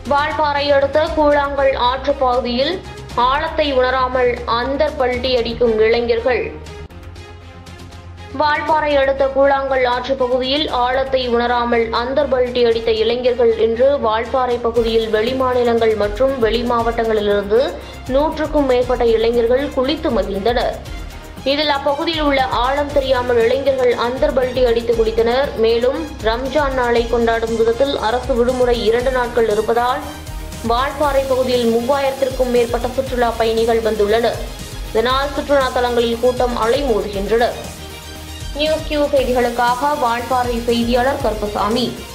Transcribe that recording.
வால்பாறை அடுத்த கூழாங்கல் ஆற்று பகுதியில் ஆழத்தை உணராமல் அந்தர் பல்டி அடிக்கும் இளைஞர்கள் வால்பாறை அடுத்த கூழாங்கல் ஆற்று பகுதியில் ஆழத்தை உணராமல் அந்தர் பல்டி அடித்த இளைஞர்கள் இன்று வால்பாறை பகுதியில் வெளிமாநிலங்கள் மற்றும் வெளி மாவட்டங்களிலிருந்து நூற்றுக்கும் மேற்பட்ட இளைஞர்கள் குளித்து மகிழ்ந்தனர் இதில் அப்பகுதியில் உள்ள ஆழம் தெரியாமல் இளைஞர்கள் அந்தர் பல்டி அடித்து குளித்தனர் மேலும் ரம்ஜான் நாளை கொண்டாடும் விதத்தில் அரசு விடுமுறை இரண்டு நாட்கள் இருப்பதால் வால்பாறை பகுதியில் மூவாயிரத்திற்கும் மேற்பட்ட சுற்றுலா பயணிகள் வந்துள்ளனர் இதனால் சுற்றுலா தலங்களில் கூட்டம் அலைமோதுகின்றனர் நியூஸ் கியூ செய்திகளுக்காக வால்பாறை செய்தியாளர் கருப்பசாமி